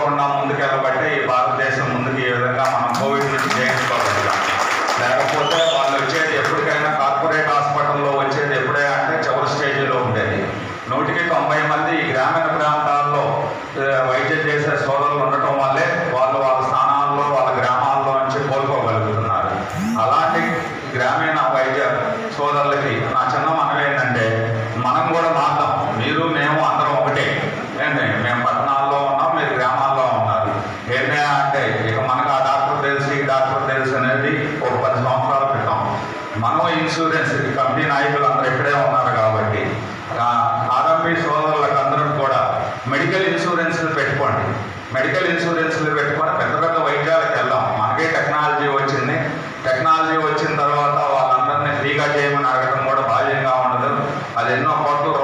చేయకుండా ముందుకెళ్ళబట్టే ఈ భారతదేశం ముందుకు ఈ విధంగా మనం కోవిడ్ నుంచి జయించుకోగలుగుతాం లేకపోతే వాళ్ళు వచ్చేది ఎప్పటికైనా కార్పొరేట్ హాస్పిటల్లో వచ్చేది ఎప్పుడే అంటే చివరి స్టేజ్లో ఉండేది నూటికి తొంభై మంది ఈ గ్రామీణ ప్రాంతాల్లో ఆ, వైద్యం చేసే సోదరులు ఉండటం వల్లే వాళ్ళు వాళ్ళ స్థానాల్లో వాళ్ళ గ్రామాల్లో నుంచి కోలుకోగలుగుతున్నారు అలాంటి గ్రామీణ వైద్య సోదరులకి నా చిన్న మనవి ఏంటంటే మనం కూడా మారుతాం మీరు మేము అందరం ఒకటే ఏంటి మేము పట్టణాల్లో ఉన్నాం మీరు గ్రామాల్లో ఉన్నారు ఏంటంటే అంటే ఇక మనకు ఆ డాక్టర్ తెలుసు ఈ డాక్టర్ తెలుసు అనేది ఒక పది సంవత్సరాల క్రితం మనం ఇన్సూరెన్స్ ఈ కంపెనీ నాయకులు అందరూ ఇక్కడే ఉన్నారు కాబట్టి ఆర్ఎంపీ సోదరులకు అందరం కూడా మెడికల్ ఇన్సూరెన్స్లు పెట్టుకోండి మెడికల్ ఇన్సూరెన్స్లు పెట్టుకొని పెద్ద పెద్ద వైద్యాలకు వెళ్దాం మనకే టెక్నాలజీ వచ్చింది టెక్నాలజీ వచ్చిన తర్వాత వాళ్ళందరినీ ఫ్రీగా చేయమని అడగడం కూడా బాధ్యంగా ఉండదు అది ఎన్నో కోట్ల